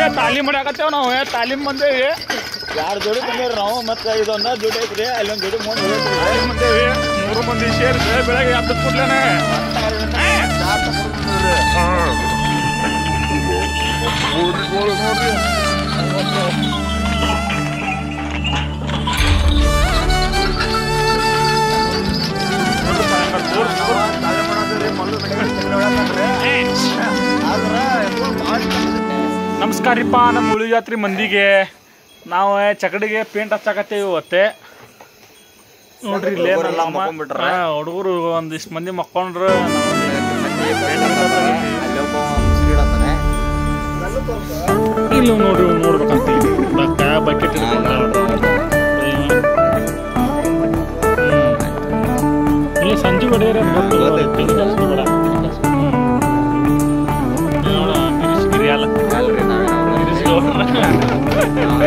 ತಾಲೀಮ್ ಮಾಡಾಕತ್ತೇವ್ ನಾವು ಏ, ತಾಲೀಮ್ ಬಂದೇವಿ ಯಾರು ಜೋಡಿ ಬಂದಿವ್ರಿ ನಾವು ಮತ್ತೆ ಇದೊಂದ ಜೋಡಿ ಐತ್ರಿ ಅಲ್ಲೊಂದ್ ಜೋಡಿ ಮುಂದೆ ಹೋಗ್ತೀವಿ ತಾಲೀಮ್ ಬಂದೇವಿ ಮೂರು ಮಂದಿ ಸೇರಿ ಬೆಳಗ್ಗೆ ಎದ್ದ ಕೂಡ್ಲೇನೆ ನೋಡ್ರಿ ನಮಸ್ಕಾರಿಪ್ಪ ನಮ್ಮ ಉಳಿ ಜಾತ್ರೆ ಮಂದಿಗೆ ನಾವು ಚಕಡಿಗೆ ಪೇಂಟ್ ಹಚ್ಚಾಕತ್ತೇವಿ ಇವತ್ತೆ ನೋಡ್ರಿ ಇಲ್ಲೇ ಹುಡುಗ್ರೆಲ್ಲ ನಮ್ಮ ಮಕ್ಕೊಂಬಿಟ್ರ. ಹುಡುಗರು ಒಂದಿಷ್ಟು ಮಂದಿ ಮಕ್ಕೊಂಡ್ರು ಇಲ್ಲ ನೋಡ್ರಿ ಇವ್ನ್ ನೋಡ್ಬೇಕಂತ ಬಕ್ಕ ಬಕೆಟ್ ಇಲ್ಲ ಸಂಜೆ ಹೊಡೆಯರ ಅಲ್ಲ ಗಿರೀಶ್ ಗೌಡ್ರ.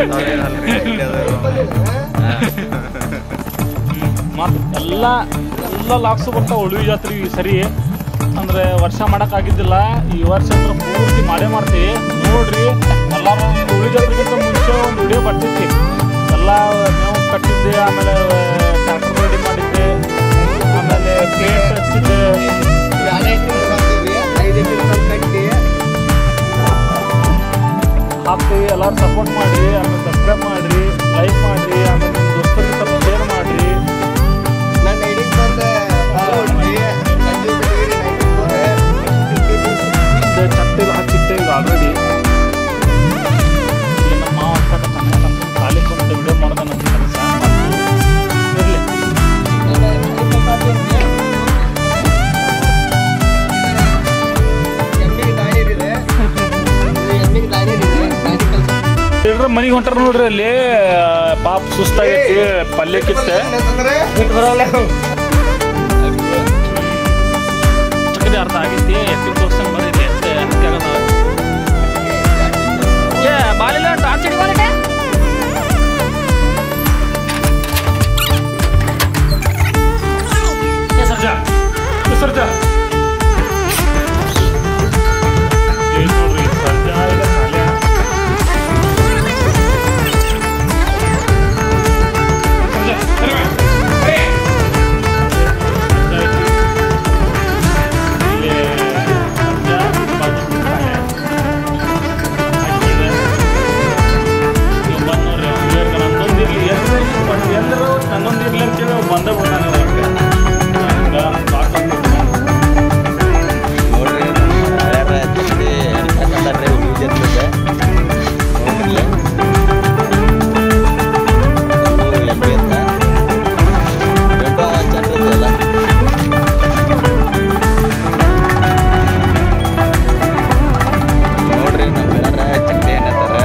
ಮತ್ ಎಲ್ಲ ಎಲ್ಲ ಲಾಕ್ಸು ಬರ್ತಾವ ಉಳಿವಿ ಜಾತ್ರೆ ಈ ಸರಿ ಅಂದ್ರೆ ವರ್ಷ ಆಗಿದ್ದಿಲ್ಲ ಈ ವರ್ಷ ಅಂದ್ರೆ ಪೂರ್ತಿ ಮಾಡೇ ಮಾಡ್ತೀವಿ ನೋಡ್ರಿ ಎಲ್ಲಾರು ಉಳಿ ಜಾತ್ರೆಗಿಂತ ಮುಂಚೆ ಒಂದು ವಿಡಿಯೋ ಬರ್ತಿದ್ವಿ ಎಲ್ಲ ಮೇವು ಕಟ್ಟಿದ್ದೆ ಆಮೇಲೆ ಟ್ರ್ಯಾಕ್ಟರ್ ರೆಡಿ ಮಾಡಿದ್ದೆ ಆಮೇಲೆ ಪ್ಲೇಟ್ ಹಚ್ಚಿದ್ದೆ ಹಾಕ್ತೀವಿ ಎಲ್ಲರೂ ಸಪೋರ್ಟ್ ಮಾಡಿರಿ ಆಮೇಲೆ ಸಬ್ಸ್ಕ್ರೈಬ್ ಮಾಡಿರಿ ಲೈಕ್ ಮಾಡಿರಿ ಆಮೇಲೆ ನಿಮ್ಮ ದೋಸ್ತರಿಗೆ ಸ್ವಲ್ಪ ಶೇರ್ ಮಾಡಿರಿ ಇದು ಚಟ್ಟಿಗೆ ಹಾಕಿಟ್ಟೆ ಆಲ್ರೆಡಿ ನಮ್ಮ ಮಾವ ಅಕ್ಕ ಚೆನ್ನಾಗಿ ಖಾಲಿ ಕುಂತು ವಿಡಿಯೋ ಮಾಡೋದ ನನ್ನ ಕೆಲಸ ಇರಲಿ ಎಲ್ರ ಮನೆಗೆ ಹೊಂಟಾರ ನೋಡ್ರಿ ಅಲ್ಲಿ ಪಾಪ ಸುಸ್ತಾಗೈತಿ ಪಲ್ಯ ಕಿತ್ತೆ ಚಕಡಿ ಅರ್ಥ ಆಗೈತಿ ಎತ್ತಿ ತೋರ್ಸಂಗ್ ಬರೀ ಎತ್ತೆ ಹತ್ತಿ ಆಗದ ಏ ಬಾಲಿಲ್ಲ ಟಾರ್ಚ್ ಹಿಡಿ ಬಾಲಿಗೆ ಏ ಸರ್ಜಾ ಏ ಸರ್ಜಾ ಏ ನೋಡ್ರಿ ಸರ್ಜಾ ಇಲ್ಲ ಸಾಲ್ಯ ಸರ್ಜಾ ಸರಿ ಬಾ. ಇಲ್ಲಿ ಸರ್ಜಾ ಬಾಜು ಸಾಲ್ಯ. ಹಾಕಿದೆ. ಇವ್ ಬಂದ್ ನೋಡ್ರಿ ಅವ್ನ್ ಇವ್ರ್ಗೆ ನನ್ನೊಂದಿರ್ಲಿ ಎಲ್ಲರೂ ಎಲ್ಲರೂ ನನ್ನೊಂದಿರ್ಲಿ ಅಂತೇಳಿ ಅವ್ ಬಂದೇ ಬಿಡ್ತಾನೆ ಒಳಗೆ. ಹಂಗ ಸಾಕಾಗ್ಬಿಡ್ತು. ನೋಡ್ರಿ ನಮ್ಮ ಗೆಳರ ಚಕ್ಡಿ ಏನತ್ತಾರ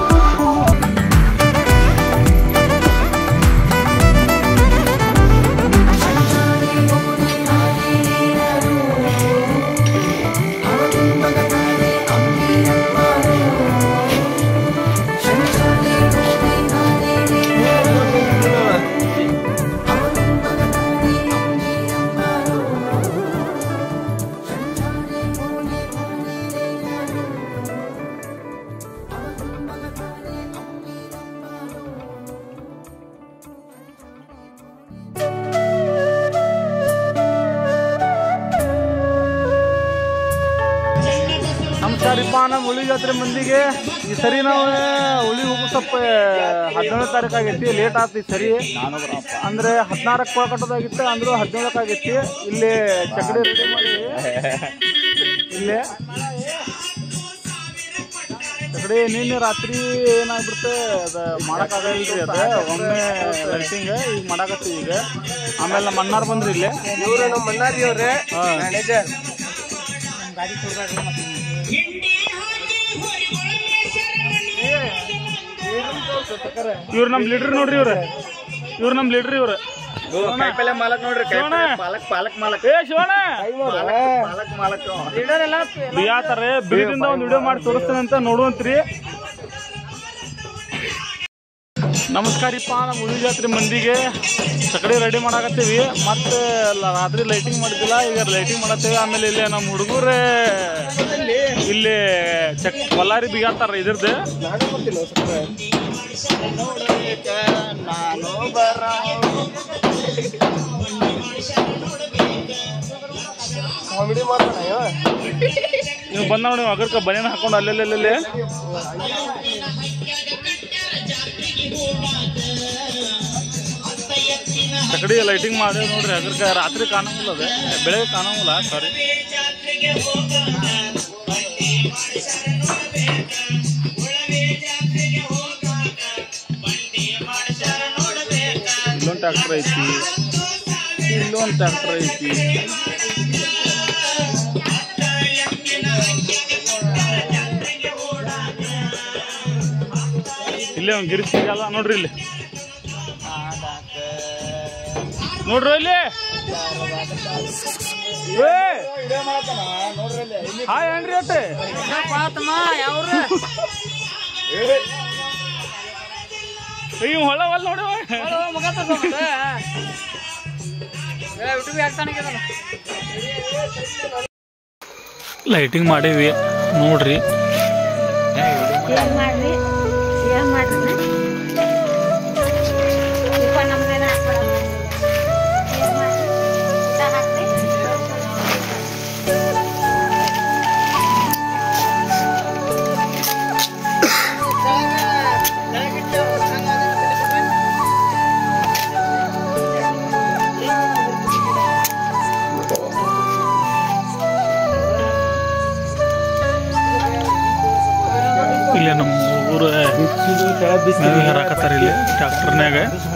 ನಮಸ್ಕಾರಿಪ್ಪ ನಮ್ಮ ಹುಳಿ ಜಾತ್ರೆ ಮಂದಿಗೆ ಈ ಸರಿ ನಾವು ಹುಳಿ ಹೋಗೋ ಸ್ವಲ್ಪ ಹದಿನೇಳನೇ ತಾರೀಕು ಆಗೈತಿ ಲೇಟ್ ಆಯ್ತು ಈ ಸರಿ ಅಂದ್ರೆ ಹದಿನಾರಕ್ಕೆ ಕೊಳ ಕಟ್ಟೋದಾಗಿತ್ತು ಅಂದ್ರೂ ಹದಿನೇಳಕ್ಕೆ ಆಗೈತಿ ಇಲ್ಲಿ ಚಕಡಿ ರೆಡಿ ಮಾಡಿ ಇಲ್ಲೇ ಚಕಡಿ ನಿನ್ನೆ ರಾತ್ರಿ ಏನಾಗ್ಬಿಡುತ್ತೆ ಅದು ಮಾಡೋಕ್ಕಾಗಲ್ರಿ ಅದು ಒಮ್ಮೆ ಲೈಟಿಂಗ್ ಈಗ ಮಾಡಾಕತ್ತೀವಿ ಈಗ ಆಮೇಲೆ ನಮ್ಮ ಅಣ್ಣಾರ್ ಬಂದ್ರಿ ಇಲ್ಲೇ ಇವ್ರು ನಮ್ಮ ಮನ್ನಾರಿ ಅವ್ರೆ ಹಾ. ಮ್ಯಾನೇಜರ್ ಇವ್ರು ನಮ್ಮ ಲೀಡ್ರ್ ನೋಡ್ರಿ ಇವ್ರು ಇವ್ರು ನಮ್ಮ ಲೀಡ್ರ್ ಇವ್ರು ಕಾಯಿಪಲ್ಲೆ ಮಾಲಕ್ ನೋಡ್ರಿ ಶಿವಣ್ಣ. ಪಾಲಕ್ ಪಾಲಕ್ ಮಾಲಕ್ ಏ ಶಿವಣ್ಣ ಪಾಲಕ್ ಮಾಲಕ್ ಬಿಯಾತಾರೆ ಬಿರಿದಿಂದ ಒಂದು ವಿಡಿಯೋ ಮಾಡಿ ತೋರಿಸ್ತೇನೆ ಅಂತ ನೋಡುವಂತ್ರಿ ನಮಸ್ಕಾರಿಪ್ಪ ನಮ್ಮ ಉಳಿ ಜಾತ್ರೆ ಮಂದಿಗೆ ಸಕಡೆ ರೆಡಿ ಮಾಡಾಕತ್ತೀವಿ ಮತ್ತೆ ಲ- ರಾತ್ರಿ ಲೈಟಿಂಗ್ ಮಾಡಿದ್ದಿಲ್ಲ ಈಗ ಲೈಟಿಂಗ್ ಮಾಡತ್ತೀವಿ ಆಮೇಲೆ ಇಲ್ಲಿ ನಮ್ಮ ಹುಡುಗರೇ ಇಲ್ಲಿ ಚಕ್ ಬಳ್ಳಾರಿ ಬಿಗಾತಾರ ಇದ್ರದ್ದು ನೋಡಬೇಕ ನಾನು ಬರ ಕಾಮಿಡಿ ಮಾಡ್ತಾನ ಇವ ನೀವು ಬಂದ ನೋಡಿ ಅಗರ್ಕ ಬನೇನ ಹಾಕೊಂಡು ಅಲ್ಲೆಲ್ಲೆಲ್ಲೆಲ್ಲಿ ಚಕಡಿ ಲೈಟಿಂಗ್ ಮಾಡಿ ನೋಡ್ರಿ ಅಗರ್ಕ ರಾತ್ರಿ ಕಾಣಂಗಿಲ್ಲ ಅದೇ ಬೆಳಗ್ಗೆ ಕಾಣಂಗಿಲ್ಲ ಸಾರಿ ಇಲ್ಲೊಂದು ಟ್ರ್ಯಾಕ್ಟರ್ ಐತಿ ಇಲ್ಲೊಂದು ಟ್ರ್ಯಾಕ್ಟರ್ ಐತಿ ಇಲ್ಲೇ ಒಂದು ಗಿರಿ ಸಿಗಲ್ಲ ನೋಡ್ರಿ ಇಲ್ಲಿ ನೋಡ್ರಿ ಇಲ್ಲಿ ಏ ವಿಡಿಯೋ ಮಾಡತ್ತಾನ ನೋಡ್ರಿ ಅಲ್ಲಿ ಇಲ್ಲಿ ಹಾಯ್ ಏನ್ರಿ ಅಟ್ಟೆ ಇವ್ ಹೊಳ ಹೊಲ್ ನೋಡಿ ಲೈಟಿಂಗ್ ಮಾಡೀವಿ ನೋಡ್ರಿ ಏನ್ ಮಾಡ್ರಿ ಏನ್ ಮಾಡ್ರಿ ಇಪ್ಪ ನಮ್ದೇನ ಹಾಕ್ಬಿಡಮ್ಮ. ಏನ್ ಮಾಡ್ರಿ? ಊಟ ಹಾಕ್ರಿ? ಇಲ್ಲಿ ನಮ್ಮ ಊರ ಮೇವಿಗೆ ಹಾರಾಕತ್ತಾರ ಇಲ್ಲಿ ಟ್ರ್ಯಾಕ್ಟರ್ನ್ಯಾಗ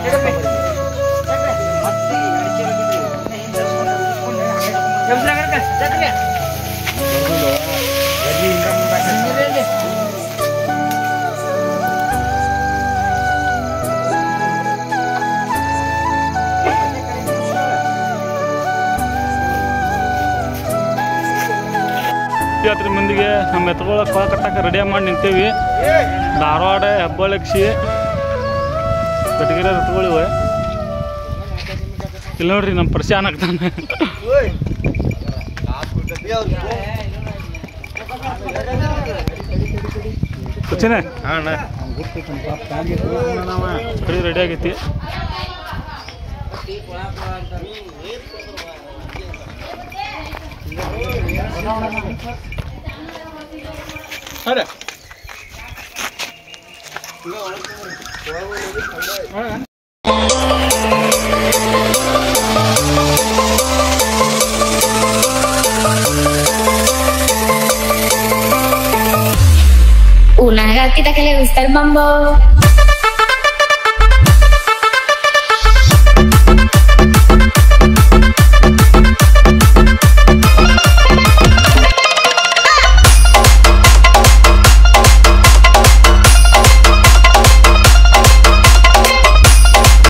ಜಾತ್ರೆ ಮಂದಿಗೆ ನಮ್ಮ ಎತ್ಕೊಳಕ್ ಕೊಳ ಕಟ್ಟಕ್ಕೆ ರೆಡಿ ಮಾಡಿ ನಿಂತೀವಿ ಧಾರವಾಡ ಹೆಬ್ಬಾಳಕ್ಷಿ ಕಟಗಿರ ಎತ್ಗಳಿವೆ ಇಲ್ಲಿ ನೋಡ್ರಿ ನಮ್ಮ ಪ್ರಶಾನ್ ಆಗ್ತಾನೆ ಸಚಿನ ಕಡೆ ರೆಡಿ ಆಗೈತಿ ಅರೆ Una gatita que le gusta el mambo.